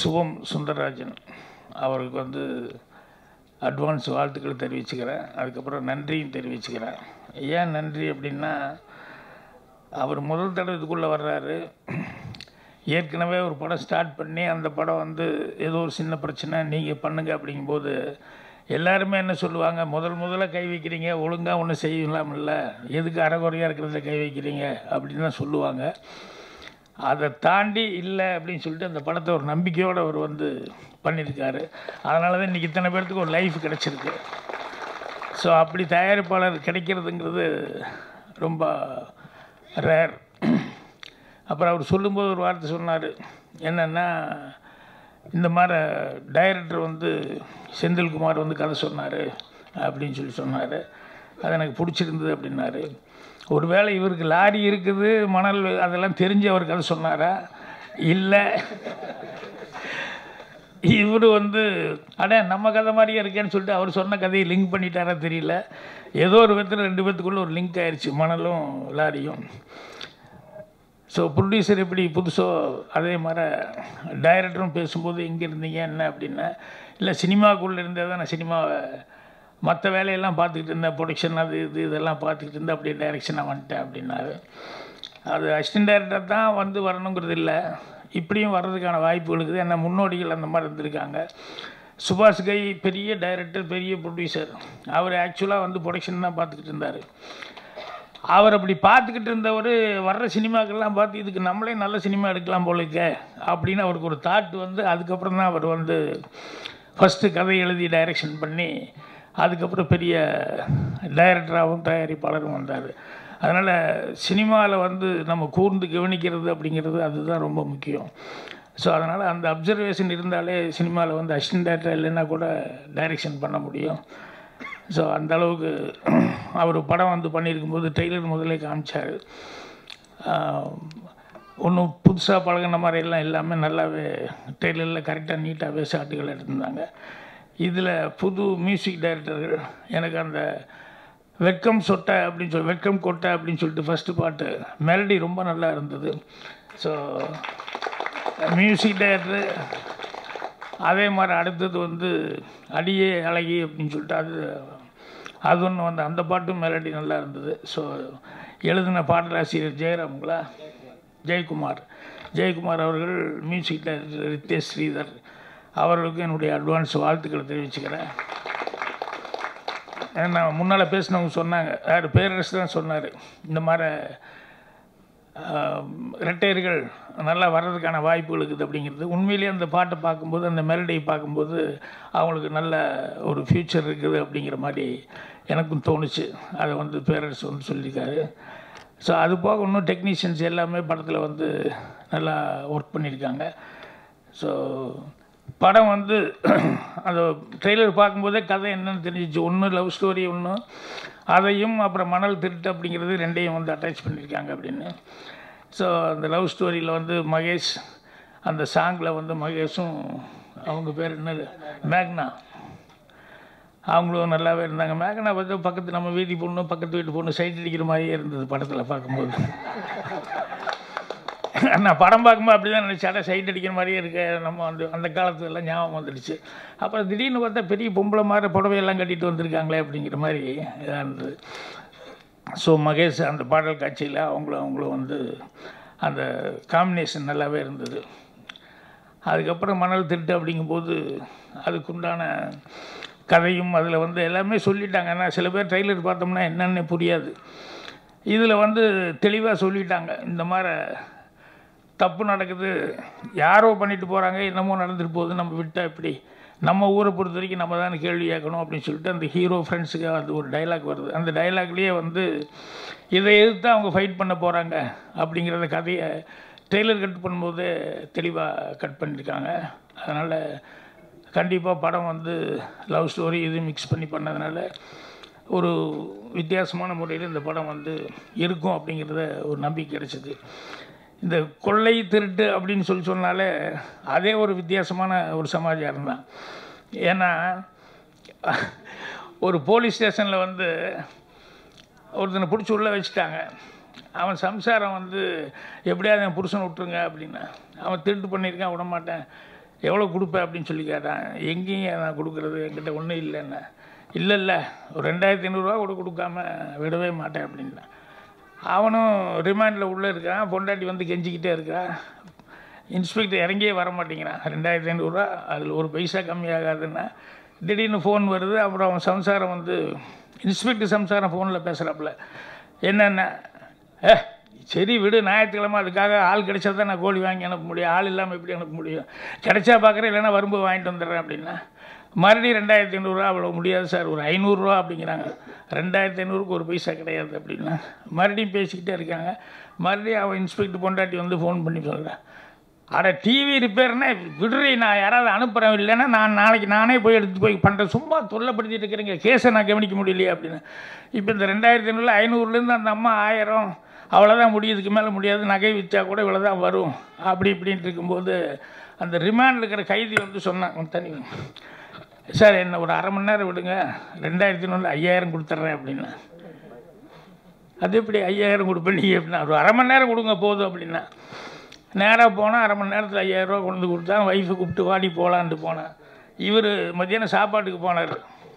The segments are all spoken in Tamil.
சுபம் சுந்தரராஜன் அவருக்கு வந்து அட்வான்ஸ் வாழ்த்துக்கள் தெரிவிச்சுக்கிறேன் அதுக்கப்புறம் நன்றியும் தெரிவிச்சுக்கிறேன் ஏன் நன்றி அப்படின்னா அவர் முதல் தடவை இதுக்குள்ளே வர்றாரு ஏற்கனவே ஒரு படம் ஸ்டார்ட் பண்ணி அந்த படம் வந்து ஏதோ ஒரு சின்ன பிரச்சனை நீங்கள் பண்ணுங்க அப்படிங்கும்போது எல்லாருமே என்ன சொல்லுவாங்க முதல் முதல்ல கை வைக்கிறீங்க ஒழுங்காக ஒன்றும் செய்யலாமில்ல எதுக்கு அறகுறையாக இருக்கிறத கை வைக்கிறீங்க அப்படின்னு தான் சொல்லுவாங்க அதை தாண்டி இல்லை அப்படின்னு சொல்லிட்டு அந்த படத்தை ஒரு நம்பிக்கையோடு அவர் வந்து பண்ணியிருக்காரு அதனால தான் இன்றைக்கி இத்தனை பேர்த்துக்கு ஒரு லைஃப் கிடச்சிருக்கு ஸோ அப்படி தயாரிப்பாளர் கிடைக்கிறதுங்கிறது ரொம்ப ரேர் அப்புறம் அவர் சொல்லும்போது ஒரு வார்த்தை சொன்னார் என்னென்னா இந்த மாதிரி டைரக்டர் வந்து செந்தில்குமார் வந்து கதை சொன்னார் அப்படின்னு சொல்லி சொன்னார் அது எனக்கு பிடிச்சிருந்தது அப்படின்னாரு ஒருவேளை இவருக்கு லாரி இருக்குது மணல் அதெல்லாம் தெரிஞ்சு அவர் கதை சொன்னாரா இல்லை இவர் வந்து அடே நம்ம கதை மாதிரியே இருக்கேன்னு சொல்லிட்டு அவர் சொன்ன கதையை லிங்க் பண்ணிட்டாரா தெரியல ஏதோ ஒரு விதத்தில் ரெண்டு பேத்துக்குள்ளே ஒரு லிங்க் ஆயிடுச்சு மணலும் லாரியும் ஸோ ப்ரொடியூசர் எப்படி புதுசோ அதே மாதிரி டைரக்டரும் பேசும்போது எங்கே இருந்தீங்க என்ன அப்படின்னா இல்லை சினிமாக்குள்ளே இருந்தே தான் நான் சினிமாவை மற்ற வேலையெல்லாம் பார்த்துக்கிட்டு இருந்தேன் ப்ரொடக்ஷன் அது இது இதெல்லாம் பார்த்துக்கிட்டு இருந்தேன் அப்படியே டைரெக்ஷனாக வந்துட்டேன் அப்படின்னாரு அது அசிஸ்டன்ட் டைரக்டர் தான் வந்து வரணுங்கிறது இல்லை இப்படியும் வர்றதுக்கான வாய்ப்புகள் இருக்குது ஏன்னா முன்னோடிகள் அந்த மாதிரி இருந்திருக்காங்க சுபாஷ் கை பெரிய டைரக்டர் பெரிய ப்ரொடியூசர் அவர் ஆக்சுவலாக வந்து ப்ரொடக்ஷன் தான் பார்த்துக்கிட்டு இருந்தார் அவர் அப்படி பார்த்துக்கிட்டு இருந்தவர் வர்ற சினிமாக்கெல்லாம் பார்த்து இதுக்கு நம்மளே நல்ல சினிமா எடுக்கலாம் போல இருக்க அப்படின்னு அவருக்கு ஒரு தாட் வந்து அதுக்கப்புறம் தான் அவர் வந்து ஃபஸ்ட்டு கதை எழுதி டைரக்ஷன் பண்ணி அதுக்கப்புறம் பெரிய டைரக்டராகவும் தயாரிப்பாளரும் வந்தார் அதனால் சினிமாவில் வந்து நம்ம கூர்ந்து கவனிக்கிறது அப்படிங்கிறது அதுதான் ரொம்ப முக்கியம் ஸோ அதனால் அந்த அப்சர்வேஷன் இருந்தாலே சினிமாவில் வந்து அசிஸ்டன்ட் டேரக்டர் இல்லைன்னா கூட டைரெக்ஷன் பண்ண முடியும் ஸோ அந்த அளவுக்கு அவர் படம் வந்து பண்ணியிருக்கும்போது ட்ரெய்லர் முதல்ல காமிச்சார் ஒன்றும் புதுசாக பழகின மாதிரியெல்லாம் எல்லாமே நல்லாவே ட்ரெய்லரில் கரெக்டாக நீட்டாகவே ஷாட்டுகள் எடுத்திருந்தாங்க இதில் புது மியூசிக் டைரக்டர்கள் எனக்கு அந்த வெட்கம் சொட்டை அப்படின்னு சொல்லி வெட்கம் கொட்டை அப்படின்னு சொல்லிட்டு ஃபஸ்ட்டு பாட்டு மெலடி ரொம்ப நல்லா இருந்தது ஸோ மியூசிக் டைரக்டர் அதே மாதிரி அடுத்தது வந்து அடியே அழகி அப்படின்னு சொல்லிட்டு அது அது ஒன்று வந்து அந்த பாட்டும் மெலடி நல்லா இருந்தது ஸோ எழுதின பாடலாசிரியர் ஜெயராம்களா ஜெயக்குமார் ஜெயக்குமார் அவர்கள் மியூசிக் டைரக்டர் ரித்தேஷ் ஸ்ரீதர் அவர்களுக்கும் என்னுடைய அட்வான்ஸ் வாழ்த்துக்களை தெரிவிச்சுக்கிறேன் ஏன்னா முன்னால் பேசினவங்க சொன்னாங்க யார் பேரரசு தான் சொன்னார் இந்த மாதிரி ரெட்டையர்கள் நல்லா வர்றதுக்கான வாய்ப்புகள் இருக்குது அப்படிங்கிறது உண்மையிலேயே அந்த பாட்டை பார்க்கும்போது அந்த மெலடியை பார்க்கும்போது அவங்களுக்கு நல்ல ஒரு ஃப்யூச்சர் இருக்குது அப்படிங்கிற மாதிரி எனக்கும் தோணுச்சு அதை வந்து பேரரசு வந்து சொல்லியிருக்காரு ஸோ அது போக இன்னும் டெக்னீஷியன்ஸ் எல்லாமே படத்தில் வந்து நல்லா ஒர்க் பண்ணியிருக்காங்க ஸோ படம் வந்து அந்த ட்ரெய்லர் பார்க்கும்போதே கதை என்னன்னு தெரிஞ்சிச்சு ஒன்று லவ் ஸ்டோரி ஒன்று அதையும் அப்புறம் மணல் திருட்டு அப்படிங்கிறது ரெண்டையும் வந்து அட்டாச் பண்ணியிருக்காங்க அப்படின்னு ஸோ அந்த லவ் ஸ்டோரியில் வந்து மகேஷ் அந்த சாங்கில் வந்து மகேஷும் அவங்க பேர் என்னது மேக்னா அவங்களும் நல்லாவே இருந்தாங்க மேக்னா வந்து பக்கத்து நம்ம வீட்டு பொண்ணு பக்கத்து வீட்டு பொண்ணு சைட் அடிக்கிற மாதிரியே இருந்தது படத்தில் பார்க்கும்போது நான் படம் பார்க்கும்போது அப்படி தான் நினச்சேன் சைட் அடிக்கிற மாதிரியே இருக்க நம்ம அந்த அந்த காலத்துல எல்லாம் ஞாபகம் வந்துடுச்சு அப்புறம் திடீர்னு பார்த்தா பெரிய பொம்பளை மாதிரி புடவையெல்லாம் கட்டிட்டு வந்திருக்காங்களே அப்படிங்கிற மாதிரி இதாக இருந்தது ஸோ மகேஷ் அந்த பாடல் காட்சியில் அவங்களும் அவங்களும் வந்து அந்த காம்பினேஷன் நல்லாவே இருந்தது அதுக்கப்புறம் மணல் திருட்டு அப்படிங்கும்போது அதுக்குண்டான கதையும் அதில் வந்து எல்லாமே சொல்லிட்டாங்க ஏன்னா சில பேர் ட்ரெய்லர் பார்த்தோம்னா என்னென்னு புரியாது இதில் வந்து தெளிவாக சொல்லிட்டாங்க இந்த மாதிரி தப்பு நடக்குது யாரோ பண்ணிட்டு போகிறாங்க என்னமோ நடந்துட்டு போகுது நம்ம விட்டால் எப்படி நம்ம ஊரை பொறுத்த வரைக்கும் நம்ம தான் கேள்வி கேட்கணும் அப்படின்னு சொல்லிட்டு அந்த ஹீரோ ஃப்ரெண்ட்ஸுக்கு அது ஒரு டைலாக் வருது அந்த டைலாக்லேயே வந்து இதை எதிர்த்து அவங்க ஃபைட் பண்ண போகிறாங்க அப்படிங்கிறத கதையை ட்ரெய்லர் கட் பண்ணும்போது தெளிவாக கட் பண்ணியிருக்காங்க அதனால் கண்டிப்பாக படம் வந்து லவ் ஸ்டோரி இது மிக்ஸ் பண்ணி பண்ணதுனால ஒரு வித்தியாசமான முறையில் இந்த படம் வந்து இருக்கும் அப்படிங்கிறத ஒரு நம்பிக்கை கிடைச்சிது இந்த கொள்ளை திருட்டு அப்படின்னு சொல்லி சொன்னாலே அதே ஒரு வித்தியாசமான ஒரு சமாச்சாரம் தான் ஏன்னா ஒரு போலீஸ் ஸ்டேஷனில் வந்து ஒருத்தனை பிடிச்சி உள்ளே வச்சுட்டாங்க அவன் சம்சாரம் வந்து எப்படியாவது என் புருஷனை விட்டுருங்க அப்படின்னா அவன் திருட்டு பண்ணியிருக்கான் விட மாட்டேன் எவ்வளோ கொடுப்பேன் அப்படின்னு சொல்லி கேட்டான் எங்கேயும் நான் கொடுக்குறது என்கிட்ட ஒன்றும் இல்லைன்னா இல்லை இல்லை ஒரு ரெண்டாயிரத்தி ஐநூறுரூவா கூட கொடுக்காம விடவே மாட்டேன் அப்படின்னா அவனும் ரிமாண்டில் உள்ளே இருக்கான் பொண்டாட்டி வந்து கெஞ்சிக்கிட்டே இருக்கான் இன்ஸ்பெக்டர் இறங்கியே வர மாட்டேங்கிறான் ரெண்டாயிரத்தி ஐநூறுரூவா அதில் ஒரு பைசா கம்மியாகாதுன்னா திடீர்னு ஃபோன் வருது அப்புறம் அவன் சம்சாரம் வந்து இன்ஸ்பெக்டர் சம்சாரம் ஃபோனில் பேசுகிறாப்புல என்னென்ன ஏ சரி விடு ஞாயிற்றுக்கிழமை அதுக்காக ஆள் கிடைச்சா தான் நான் கோழி வாங்கி அனுப்ப முடியும் ஆள் இல்லாமல் எப்படி அனுப்ப முடியும் கிடைச்சா பார்க்குறேன் இல்லைன்னா வரும்போது வாங்கிட்டு வந்துடுறேன் அப்படின்னா மறுபடியும் ரெண்டாயிரத்தி ஐநூறுரூவா அவ்வளோ முடியாது சார் ஒரு ஐநூறுரூவா அப்படிங்கிறாங்க ரெண்டாயிரத்தி ஐநூறுக்கு ஒரு பைசா கிடையாது அப்படின்னா மறுபடியும் பேசிக்கிட்டே இருக்காங்க மறுபடியும் அவன் இன்ஸ்பெக்டர் பொண்டாட்டி வந்து ஃபோன் பண்ணி சொல்கிறேன் அட டிவி ரிப்பேர்னா விடுறி நான் யாராவது அனுப்புகிறேன் இல்லைன்னா நான் நாளைக்கு நானே போய் எடுத்து போய் பண்ணுறேன் சும்மா தொல்லைப்படுத்திட்டு இருக்கிறேங்க கேஸை நான் கவனிக்க முடியலையே அப்படின்னு இப்போ இந்த ரெண்டாயிரத்தி ஐநூறுல ஐநூறுலேருந்து அந்த அம்மா ஆயிரம் அவ்வளோதான் முடியுதுக்கு மேலே முடியாது நகை விற்றா கூட இவ்வளோ தான் வரும் அப்படி இப்படின்ட்டு இருக்கும்போது அந்த ரிமாண்டில் இருக்கிற கைதி வந்து சொன்னான் தனி சார் என்ன ஒரு அரை மணி நேரம் விடுங்க ரெண்டாயிரத்தி ஐநூறு ஐயாயிரம் கொடுத்துட்றேன் அப்படின்னா அது எப்படி ஐயாயிரம் கொடுப்பேன் நீ எப்படின்னா ஒரு அரை மணி நேரம் கொடுங்க போதும் அப்படின்னா நேராக போனால் அரை மணி நேரத்தில் ஐயாயிரரூவா கொண்டு வந்து கொடுத்தா ஒய்ஃபை கூப்பிட்டு வாடி போகலான்ட்டு போனேன் இவர் மத்தியானம் சாப்பாட்டுக்கு போனார்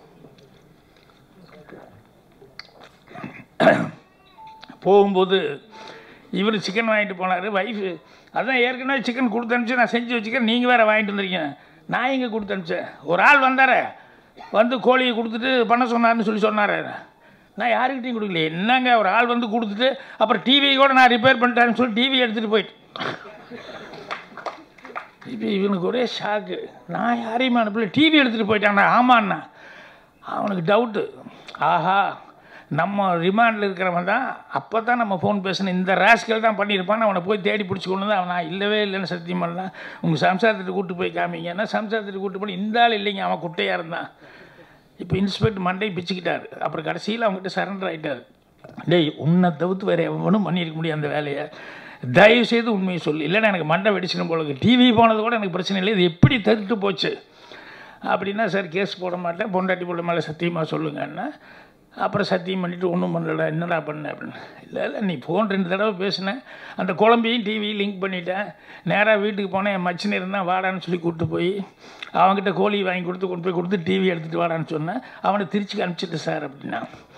போகும்போது இவர் சிக்கன் வாங்கிட்டு போனார் ஒய்ஃபு அதான் ஏற்கனவே சிக்கன் கொடுத்து அனுப்பிச்சு நான் செஞ்சு வச்சுக்கிறேன் நீங்கள் வேறு வாங்கிட்டு வந்திருக்கீங்க நான் இங்கே கொடுத்து அனுப்பிச்சேன் ஒரு ஆள் வந்தார் வந்து கோழியை கொடுத்துட்டு பண்ண சொன்னார்னு சொல்லி சொன்னார் நான் யாருக்கிட்டையும் கொடுக்கல என்னங்க ஒரு ஆள் வந்து கொடுத்துட்டு அப்புறம் டிவி கூட நான் ரிப்பேர் பண்ணிட்டேன்னு சொல்லி டிவி எடுத்துகிட்டு போயிட்டு இப்போ இவனுக்கு ஒரே ஷாக்கு நான் யாரையுமே அனுப்பல டிவி எடுத்துகிட்டு போயிட்டான்டா ஆமாண்ணா அவனுக்கு டவுட்டு ஆஹா நம்ம ரிமாண்டில் இருக்கிறவன் தான் அப்போ தான் நம்ம ஃபோன் பேசணும் இந்த ராஸ்கல் தான் பண்ணியிருப்பான் அவனை போய் தேடி பிடிச்சி கொண்டு வந்து அவன் நான் இல்லவே இல்லைன்னு சத்தியம் பண்ணலாம் உங்கள் சம்சாரத்துக்கு கூட்டு போய் காமிங்கன்னா சம்சாரத்துக்கு கூட்டு போய் இந்த ஆள் இல்லைங்க அவன் குட்டையாக இருந்தான் இப்போ இன்ஸ்பெக்டர் மண்டை பிச்சுக்கிட்டார் அப்புறம் கடைசியில் அவங்ககிட்ட சரண்டர் ஆகிட்டார் டேய் உன்னை தவிர்த்து வேறு எவனும் பண்ணியிருக்க முடியும் அந்த வேலையை தயவு செய்து உண்மையை சொல்லு இல்லைன்னா எனக்கு மண்டை வெடிச்சிடும் போல இருக்கு டிவி போனது கூட எனக்கு பிரச்சனை இல்லை இது எப்படி தடுத்து போச்சு அப்படின்னா சார் கேஸ் போட மாட்டேன் பொண்டாட்டி போட மேலே சத்தியமாக சொல்லுங்கன்னா அப்புறம் சத்தியம் பண்ணிவிட்டு ஒன்றும் பண்ணலடா என்னடா பண்ண அப்படின்னு இல்லை இல்லை நீ ஃபோன் ரெண்டு தடவை பேசினேன் அந்த குழம்பையும் டிவி லிங்க் பண்ணிட்டேன் நேராக வீட்டுக்கு போனேன் என் மச்சினை இருந்தால் வாடான்னு சொல்லி கூப்பிட்டு போய் அவன்கிட்ட கோழி வாங்கி கொடுத்து கொண்டு போய் கொடுத்து டிவி எடுத்துகிட்டு வாடான்னு சொன்னேன் அவனை திருச்சிக்கு அனுப்பிச்சிட்டு சார் அப்படின்னா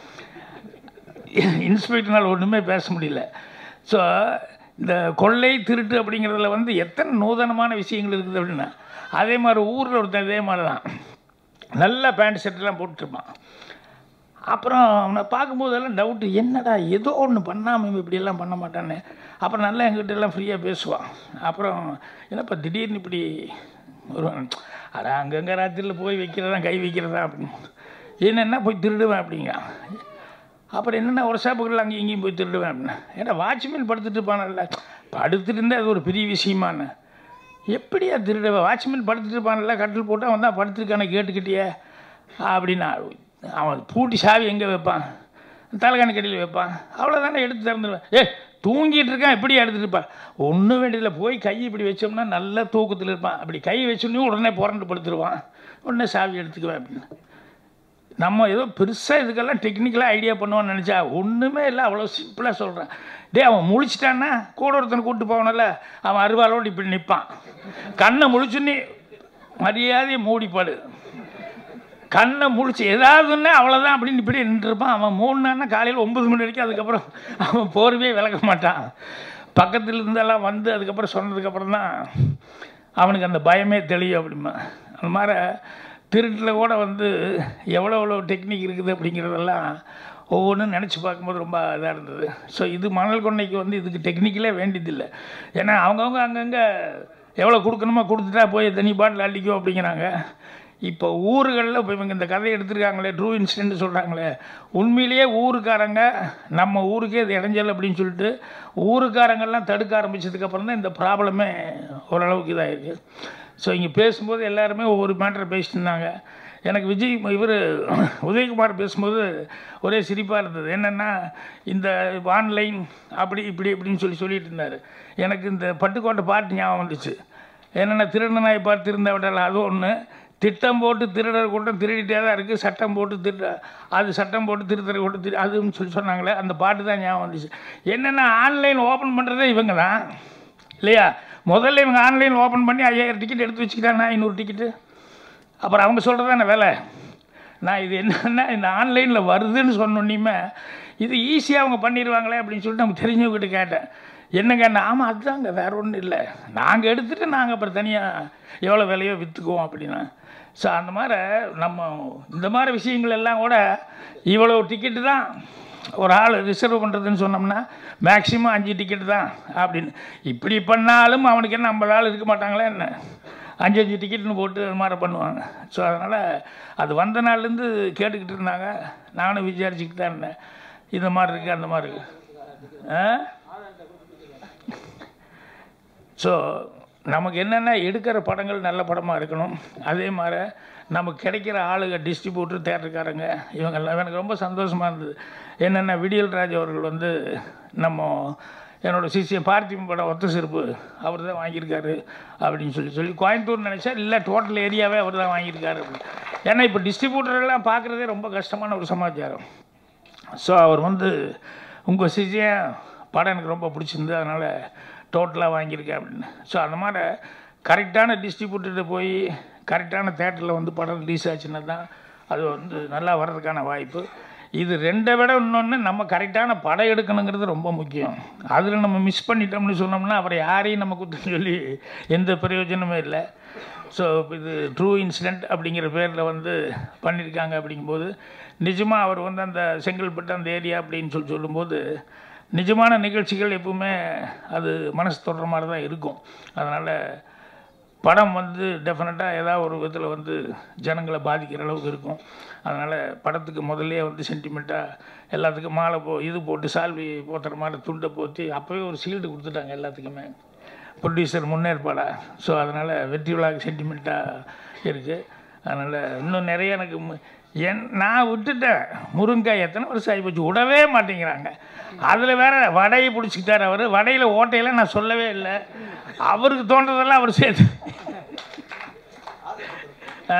இன்ஸ்பெக்டர்னால் ஒன்றுமே பேச முடியல ஸோ இந்த கொள்ளை திருட்டு அப்படிங்கிறதுல வந்து எத்தனை நூதனமான விஷயங்கள் இருக்குது அப்படின்னா அதே மாதிரி ஊரில் ஒருத்தன் இதே மாதிரி தான் நல்ல பேண்ட் ஷர்ட்லாம் போட்டுருப்பான் அப்புறம் அவனை பார்க்கும்போதெல்லாம் டவுட்டு என்னடா ஏதோ ஒன்று பண்ணாமல் இவன் இப்படியெல்லாம் பண்ண மாட்டான்னு அப்புறம் நல்லா எங்கிட்ட எல்லாம் ஃப்ரீயாக பேசுவான் அப்புறம் என்னப்பா திடீர்னு இப்படி வருவான் அட அங்கங்கே ராத்திரியில் போய் வைக்கிறதா கை வைக்கிறதா அப்படின்னு என்னென்னா போய் திருடுவேன் அப்படிங்க அப்புறம் என்னென்ன ஒரு ஷாப்புகளில் அங்கேயும் இங்கேயும் போய் திருடுவேன் அப்படின்னா ஏன்னா வாட்ச்மேன் படுத்துட்டு இருப்பானல்ல படுத்துட்டு இருந்தால் அது ஒரு பெரிய விஷயமானு எப்படியா திருடுவேன் வாட்ச்மேன் படுத்துட்டு இருப்பானல்ல கட்டில் போட்டு அவன் தான் படுத்துருக்கானே கேட்டுக்கிட்டியே அப்படின்னா அவன் பூட்டி சாவி எங்கே வைப்பான் தலைகாணி கடையில் வைப்பான் அவ்வளோதானே எடுத்து திறந்துடுவேன் ஏ தூங்கிட்டு இருக்கான் எப்படி எடுத்துட்டு இருப்பான் ஒன்றும் வேண்டியதில்லை போய் கை இப்படி வச்சோம்னா நல்ல தூக்கத்தில் இருப்பான் அப்படி கை வச்சோடனே உடனே புரண்டு படுத்துருவான் உடனே சாவி எடுத்துக்குவேன் அப்படின்னு நம்ம ஏதோ பெருசாக இதுக்கெல்லாம் டெக்னிக்கலாக ஐடியா பண்ணுவான்னு நினச்சா ஒன்றுமே இல்லை அவ்வளோ சிம்பிளாக சொல்கிறேன் டேய் அவன் முழிச்சிட்டான்னா கூட ஒருத்தனை கூப்பிட்டு போகணும்ல அவன் அருவாளோடு இப்படி நிற்பான் கண்ணை முழிச்சுன்னு மரியாதையை மூடிப்பாடு கண்ணை முழிச்சு ஏதாவதுன்னா அவ்வளோதான் அப்படின்னு இப்படி நின்றுருப்பான் அவன் மூணுனா காலையில் ஒம்பது மணி வரைக்கும் அதுக்கப்புறம் அவன் போர்வே விளக்க மாட்டான் பக்கத்தில் இருந்தெல்லாம் வந்து அதுக்கப்புறம் சொன்னதுக்கப்புறம் தான் அவனுக்கு அந்த பயமே தெளியும் அப்படிமா அந்த மாதிரி திருட்டில் கூட வந்து எவ்வளோ எவ்வளோ டெக்னிக் இருக்குது அப்படிங்கிறதெல்லாம் ஒவ்வொன்றும் நினச்சி பார்க்கும்போது ரொம்ப இதாக இருந்தது ஸோ இது மணல் கொண்டைக்கு வந்து இதுக்கு டெக்னிக்கலே வேண்டியதில்லை ஏன்னா அவங்கவுங்க அங்கங்கே எவ்வளோ கொடுக்கணுமோ கொடுத்துட்டா போய் தனி பாட்டில் அள்ளிக்கும் அப்படிங்கிறாங்க இப்போ ஊர்களில் இப்போ இவங்க இந்த கதையை எடுத்திருக்காங்களே ட்ரூ இன்சிடென்ட் சொல்கிறாங்களே உண்மையிலேயே ஊருக்காரங்க நம்ம ஊருக்கே இது இடைஞ்சல் அப்படின்னு சொல்லிட்டு ஊருக்காரங்கெல்லாம் தடுக்க ஆரம்பித்ததுக்கப்புறம் தான் இந்த ப்ராப்ளமே ஓரளவுக்கு இதாகிருக்கு ஸோ இங்கே பேசும்போது எல்லாருமே ஒவ்வொரு மேட்டரை பேசிட்டு இருந்தாங்க எனக்கு விஜய் இவர் உதயகுமார் பேசும்போது ஒரே சிரிப்பாக இருந்தது என்னென்னா இந்த ஆன்லைன் அப்படி இப்படி இப்படின்னு சொல்லி சொல்லிட்டு இருந்தார் எனக்கு இந்த பட்டுக்கோட்டை பாட்டு ஞாபகம் வந்துச்சு என்னென்னா திருட நாய் பார்த்து திருந்த விடல அது ஒன்று திட்டம் போட்டு திருடர் கூட்டம் திருடிட்டே தான் இருக்குது சட்டம் போட்டு திரு அது சட்டம் போட்டு திருத்தர கூட்டம் திரு அதுன்னு சொல்லி சொன்னாங்களே அந்த பாட்டு தான் ஞாபகம் வந்துச்சு என்னென்னா ஆன்லைன் ஓப்பன் பண்ணுறதே இவங்க தான் இல்லையா முதல்ல இவங்க ஆன்லைன் ஓப்பன் பண்ணி ஐயாயிரம் டிக்கெட் எடுத்து வச்சுக்கிட்டாங்க ஐநூறு டிக்கெட்டு அப்புறம் அவங்க சொல்கிறது என்ன வேலை நான் இது என்னன்னா இந்த ஆன்லைனில் வருதுன்னு சொன்னோன்னையுமே இது ஈஸியாக அவங்க பண்ணிடுவாங்களே அப்படின்னு சொல்லிட்டு நம்ம தெரிஞ்சவங்ககிட்ட கேட்டேன் என்னங்க ஆமாம் அதுதாங்க வேற ஒன்றும் இல்லை நாங்கள் எடுத்துகிட்டு நாங்கள் அப்புறம் தனியாக எவ்வளோ விலையோ விற்றுக்குவோம் அப்படின்னா ஸோ அந்த மாதிரி நம்ம இந்த மாதிரி விஷயங்கள் எல்லாம் கூட இவ்வளோ டிக்கெட்டு தான் ஒரு ஆள் ரிசர்வ் பண்ணுறதுன்னு சொன்னோம்னா மேக்ஸிமம் அஞ்சு டிக்கெட் தான் அப்படின்னு இப்படி பண்ணாலும் அவனுக்கு என்ன ஐம்பது ஆள் இருக்க மாட்டாங்களே என்ன அஞ்சு அஞ்சு டிக்கெட்னு போட்டு அது மாதிரி பண்ணுவாங்க ஸோ அதனால் அது வந்த நாள்லேருந்து கேட்டுக்கிட்டு இருந்தாங்க நானும் விசாரிச்சுக்கிட்டு தான் இருந்தேன் இந்த மாதிரி இருக்குது அந்த மாதிரி இருக்குது ஆ ஸோ நமக்கு என்னென்ன எடுக்கிற படங்கள் நல்ல படமாக இருக்கணும் அதே மாதிரி நமக்கு கிடைக்கிற ஆளுங்க டிஸ்ட்ரிபியூட்டர் தேட்டருக்காரங்க இவங்கெல்லாம் எனக்கு ரொம்ப சந்தோஷமாக இருந்தது என்னென்ன விடியல் ராஜ் அவர்கள் வந்து நம்ம என்னோட சிசியம் பார்த்திபன் படம் ஒத்த செருப்பு அவர் தான் வாங்கியிருக்காரு அப்படின்னு சொல்லி சொல்லி கோயம்புத்தூர் நினச்சா இல்லை டோட்டல் ஏரியாவே அவர் தான் வாங்கியிருக்காரு அப்படின்னு ஏன்னா இப்போ டிஸ்ட்ரிபியூட்டரெல்லாம் பார்க்குறதே ரொம்ப கஷ்டமான ஒரு சமாச்சாரம் ஸோ அவர் வந்து உங்கள் சிஜியம் படம் எனக்கு ரொம்ப பிடிச்சிருந்து அதனால் டோட்டலாக வாங்கியிருக்கேன் அப்படின்னு ஸோ அந்த மாதிரி கரெக்டான டிஸ்ட்ரிபியூட்டர்கிட்ட போய் கரெக்டான தேட்டரில் வந்து படம் ரிலீஸ் ஆச்சுன்னா தான் அது வந்து நல்லா வர்றதுக்கான வாய்ப்பு இது ரெண்டை விட இன்னொன்று நம்ம கரெக்டான படம் எடுக்கணுங்கிறது ரொம்ப முக்கியம் அதில் நம்ம மிஸ் பண்ணிட்டோம்னு சொன்னோம்னா அப்புறம் யாரையும் நம்ம குற்றம் சொல்லி எந்த பிரயோஜனமும் இல்லை ஸோ இது ட்ரூ இன்சிடெண்ட் அப்படிங்கிற பேரில் வந்து பண்ணியிருக்காங்க அப்படிங்கும்போது நிஜமாக அவர் வந்து அந்த செங்கல்பட்டு அந்த ஏரியா அப்படின்னு சொல்லி சொல்லும்போது நிஜமான நிகழ்ச்சிகள் எப்பவுமே அது மனசு தொடுற மாதிரி தான் இருக்கும் அதனால் படம் வந்து டெஃபினட்டாக ஏதாவது ஒரு விதத்தில் வந்து ஜனங்களை பாதிக்கிற அளவுக்கு இருக்கும் அதனால் படத்துக்கு முதல்லே வந்து சென்டிமெண்ட்டாக எல்லாத்துக்கும் மாலை போ இது போட்டு சால்வி போத்துற மாதிரி துண்டை போற்றி அப்போவே ஒரு சீல்டு கொடுத்துட்டாங்க எல்லாத்துக்குமே ப்ரொடியூசர் முன்னேற்பாடா ஸோ அதனால் வெற்றி விழாக்கு சென்டிமெண்ட்டாக இருக்குது அதனால் இன்னும் நிறைய எனக்கு மு- என் நான் விட்டுட்டேன் முருங்காய் எத்தனை வருஷம் ஆகி போச்சு விடவே மாட்டேங்கிறாங்க அதில் வேற வடையை பிடிச்சிக்கிட்டார் அவர் வடையில் ஓட்டையில் நான் சொல்லவே இல்லை அவருக்கு தோன்றதெல்லாம் அவர் சேர்த்து ஆ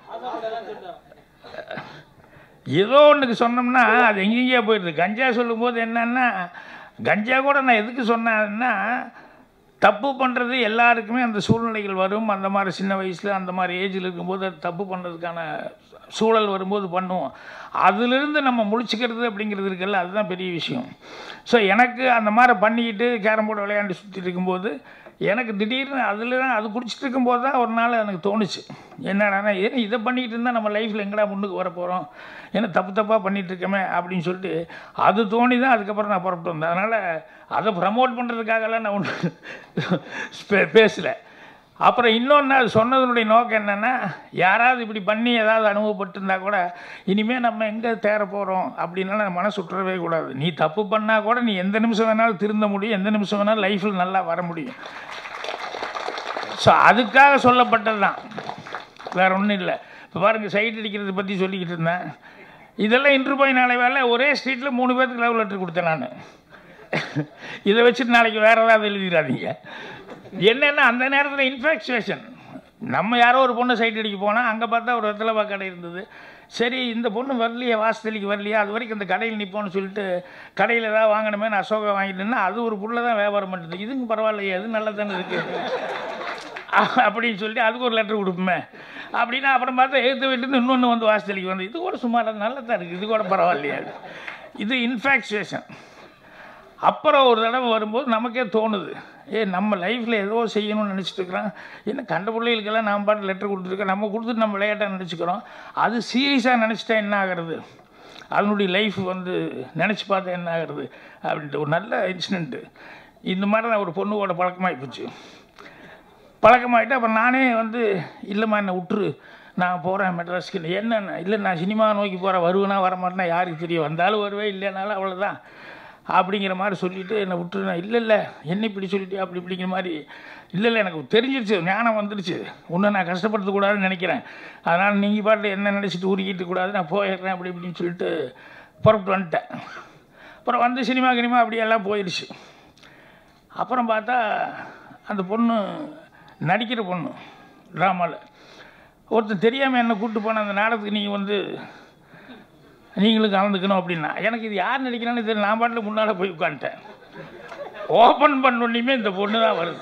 ஏதோ ஒன்றுக்கு சொன்னோம்னா அது எங்கெங்கேயோ போயிடுது கஞ்சா சொல்லும்போது என்னன்னா கஞ்சா கூட நான் எதுக்கு சொன்னேன்னா தப்பு பண்ணுறது எல்லாருக்குமே அந்த சூழ்நிலைகள் வரும் அந்த மாதிரி சின்ன வயசில் அந்த மாதிரி ஏஜில் இருக்கும்போது அது தப்பு பண்ணுறதுக்கான சூழல் வரும்போது பண்ணுவோம் அதிலிருந்து நம்ம முழிச்சுக்கிறது அப்படிங்கிறது இருக்குல்ல அதுதான் பெரிய விஷயம் ஸோ எனக்கு அந்த மாதிரி பண்ணிக்கிட்டு கேரம் போர்டு விளையாண்டு சுற்றிட்டு இருக்கும்போது எனக்கு திடீர்னு அதில் தான் அது குடிச்சிட்டு இருக்கும்போது தான் ஒரு நாள் எனக்கு தோணுச்சு என்னடானா ஏன் இதை பண்ணிக்கிட்டு இருந்தால் நம்ம லைஃப்பில் எங்கடா முன்னுக்கு வர போகிறோம் ஏன்னா தப்பு தப்பாக பண்ணிகிட்டு இருக்கமே அப்படின்னு சொல்லிட்டு அது தோணி தான் அதுக்கப்புறம் நான் புறப்பட்டு வந்தேன் அதனால் அதை ப்ரமோட் பண்ணுறதுக்காகலாம் நான் ஒன்று பேசலை அப்புறம் இன்னொன்று அது சொன்னதனுடைய நோக்கம் என்னென்னா யாராவது இப்படி பண்ணி ஏதாவது அனுபவப்பட்டிருந்தா கூட இனிமேல் நம்ம எங்கே தேர போகிறோம் அப்படின்னா நம்ம மனசு விட்டுறவே கூடாது நீ தப்பு பண்ணால் கூட நீ எந்த நிமிஷம் வேணாலும் திருந்த முடியும் எந்த நிமிஷம் வேணாலும் லைஃப்பில் நல்லா வர முடியும் ஸோ அதுக்காக சொல்லப்பட்டது தான் வேற ஒன்றும் இல்லை இப்போ பாருங்கள் சைட் அடிக்கிறத பற்றி சொல்லிக்கிட்டு இருந்தேன் இதெல்லாம் இன்று போய் நாளை வேலை ஒரே ஸ்ட்ரீட்டில் மூணு பேருக்கு லவ் லெட்டர் கொடுத்தேன் நான் இதை வச்சுட்டு நாளைக்கு வேற ஏதாவது எழுதிடாதீங்க என்னென்னா அந்த நேரத்தில் இன்ஃபெக்சுவேஷன் நம்ம யாரோ ஒரு பொண்ணு சைட் அடிக்க போனால் அங்கே பார்த்தா ஒரு வெத்தலை கடை இருந்தது சரி இந்த பொண்ணு வரலையே வாசத்தலிக்கு வரலையா அது வரைக்கும் இந்த கடையில் நிற்போன்னு சொல்லிட்டு கடையில் ஏதாவது வாங்கணுமே நான் அசோகா வாங்கிட்டேன்னா அது ஒரு புள்ள தான் வியாபாரம் பண்ணுறது இதுங்க பரவாயில்லையே அது நல்லா தானே இருக்குது அப்படின்னு சொல்லி அதுக்கு ஒரு லெட்டர் கொடுப்போமே அப்படின்னா அப்புறம் பார்த்தா எழுத்து வீட்டுன்னு இன்னொன்று வந்து வாசத்தலிக்கு வந்து இது கூட சும்மா நல்லா தான் இருக்குது இது கூட பரவாயில்லையா இது இன்ஃபேக்சுவேஷன் அப்புறம் ஒரு தடவை வரும்போது நமக்கே தோணுது ஏ நம்ம லைஃப்பில் ஏதோ செய்யணும்னு நினச்சிட்டு இருக்கிறோம் என்ன கண்ட பிள்ளைகளுக்கெல்லாம் நாம் பாட்டு லெட்டர் கொடுத்துருக்கோம் நம்ம கொடுத்துட்டு நம்ம விளையாட்டாக நினச்சிக்கிறோம் அது சீரியஸாக நினச்சிட்டா என்ன ஆகிறது அதனுடைய லைஃப் வந்து நினச்சி பார்த்தா என்ன ஆகிறது அப்படின்ட்டு ஒரு நல்ல இன்சிடெண்ட்டு இந்த மாதிரி நான் ஒரு பொண்ணுவோட பழக்கமாகி போச்சு பழக்கமாகிட்டு அப்புறம் நானே வந்து இல்லைம்மா என்னை விட்டுரு நான் போகிறேன் மெட்ராஸ்க்கு என்ன இல்லை நான் சினிமா நோக்கி போகிறேன் வருவேனா வரமாட்டேனா யாருக்கு தெரியும் வந்தாலும் வருவேன் இல்லைனாலும் அவ்வளோதான் அப்படிங்கிற மாதிரி சொல்லிவிட்டு என்னை விட்டுரு நான் இல்லை இல்லை என்ன இப்படி சொல்லிட்டு அப்படி இப்படிங்கிற மாதிரி இல்லை இல்லை எனக்கு தெரிஞ்சிருச்சு ஞானம் வந்துடுச்சு ஒன்றும் நான் கஷ்டப்படுத்தக்கூடாதுன்னு நினைக்கிறேன் அதனால் நீங்கள் பாட்டு என்ன நினச்சிட்டு உருக்கிட்டு கூடாது நான் போயிடுறேன் அப்படி இப்படின்னு சொல்லிட்டு புறப்பட்டு வந்துட்டேன் அப்புறம் வந்து சினிமா கினிமா அப்படி எல்லாம் போயிடுச்சு அப்புறம் பார்த்தா அந்த பொண்ணு நடிக்கிற பொண்ணு ட்ராமாவில் ஒருத்தர் தெரியாமல் என்னை கூப்பிட்டு போன அந்த நாடகத்துக்கு நீங்கள் வந்து நீங்களும் கலந்துக்கணும் அப்படின்னா எனக்கு இது யார் நடிக்கிறான்னு தெரியல நான் பாட்டில் முன்னால் போய் உட்காந்துட்டேன் ஓப்பன் பண்ணோன்னையுமே இந்த பொண்ணு தான் வருது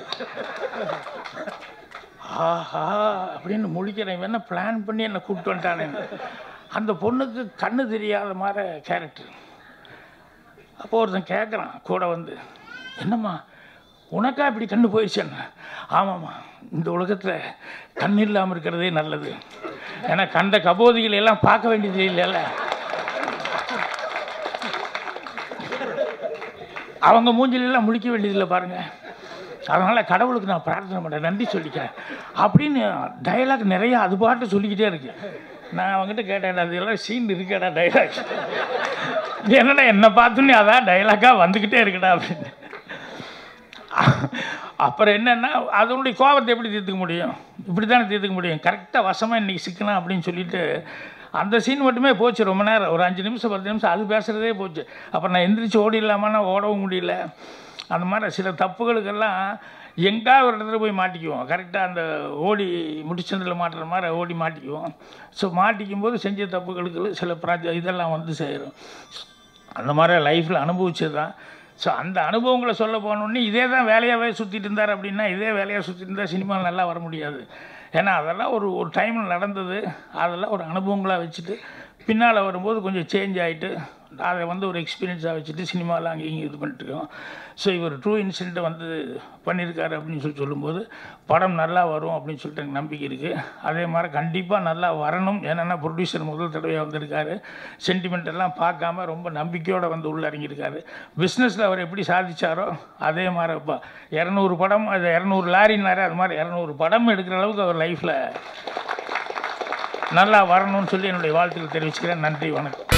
ஆஹா அப்படின்னு முழிக்கிறேன் இவன் என்ன பிளான் பண்ணி என்னை கூப்பிட்டு வந்துட்டானே அந்த பொண்ணுக்கு கண்ணு தெரியாத மாதிரி கேரக்டர் அப்போ ஒருத்தன் கேட்குறான் கூட வந்து என்னம்மா உனக்கா இப்படி கண்ணு போயிடுச்சேன்னு ஆமாம்மா இந்த உலகத்தில் கண் இல்லாமல் இருக்கிறதே நல்லது ஏன்னா கண்ட கபோதிகளை எல்லாம் பார்க்க வேண்டியது இல்லைல்ல அவங்க மூஞ்சிலெல்லாம் முழிக்க வேண்டியதில்லை பாருங்கள் அதனால் கடவுளுக்கு நான் பிரார்த்தனை பண்ணுறேன் நன்றி சொல்லிக்கிறேன் அப்படின்னு டயலாக் நிறையா அது பாட்டு சொல்லிக்கிட்டே இருக்கு நான் அவங்ககிட்ட கேட்டேன் அது எல்லாம் சீன் இருக்கடா டைலாக் என்னடா என்னை பார்த்துன்னு அதான் டைலாக்காக வந்துக்கிட்டே இருக்குடா அப்படின்னு அப்புறம் என்னென்னா அதனுடைய கோபத்தை எப்படி தீர்த்துக்க முடியும் இப்படி தானே தீர்த்துக்க முடியும் கரெக்டாக வசமாக இன்றைக்கி சிக்கலாம் அப்படின்னு சொல்லிட்டு அந்த சீன் மட்டுமே போச்சு ரொம்ப நேரம் ஒரு அஞ்சு நிமிஷம் பத்து நிமிஷம் அது பேசுகிறதே போச்சு அப்புறம் நான் எந்திரிச்சு ஓடிடலாமான்னா ஓடவும் முடியல அந்த மாதிரி சில தப்புகளுக்கெல்லாம் எங்காவது ஒரு இடத்துல போய் மாட்டிக்குவோம் கரெக்டாக அந்த ஓடி முடிச்சந்தில் மாட்டுற மாதிரி ஓடி மாட்டிக்குவோம் ஸோ மாட்டிக்கும் போது செஞ்ச தப்புகளுக்கு சில ப்ராஜெக்ட் இதெல்லாம் வந்து சேரும் அந்த மாதிரி லைஃப்பில் அனுபவிச்சது தான் ஸோ அந்த அனுபவங்களை சொல்ல போனோடனே இதே தான் வேலையாகவே சுற்றிட்டு இருந்தார் அப்படின்னா இதே வேலையாக சுற்றிட்டு இருந்தால் சினிமாவில் நல்லா வர முடியாது ஏன்னா அதெல்லாம் ஒரு ஒரு டைமில் நடந்தது அதெல்லாம் ஒரு அனுபவங்களாக வச்சுட்டு பின்னால் வரும்போது கொஞ்சம் சேஞ்ச் ஆகிட்டு அதை வந்து ஒரு எக்ஸ்பீரியன்ஸாக வச்சுட்டு சினிமாவில் அங்கே இங்கே இது பண்ணிட்டுருக்கோம் ஸோ இவர் ட்ரூ இன்சிடென்ட்டை வந்து பண்ணியிருக்காரு அப்படின்னு சொல்லி சொல்லும்போது படம் நல்லா வரும் அப்படின்னு சொல்லிட்டு எனக்கு நம்பிக்கை இருக்குது அதே மாதிரி கண்டிப்பாக நல்லா வரணும் ஏன்னா ப்ரொடியூசர் முதல் தடவையாக வந்திருக்காரு சென்டிமெண்ட் எல்லாம் பார்க்காம ரொம்ப நம்பிக்கையோடு வந்து உள்ள இறங்கியிருக்காரு பிஸ்னஸில் அவர் எப்படி சாதிச்சாரோ அதே மாதிரி இப்போ இரநூறு படம் அது இரநூறு லாரின்னாரு அது மாதிரி இரநூறு படம் எடுக்கிற அளவுக்கு அவர் லைஃப்பில் நல்லா வரணும்னு சொல்லி என்னுடைய வாழ்த்துக்கள் தெரிவிச்சுக்கிறேன் நன்றி வணக்கம்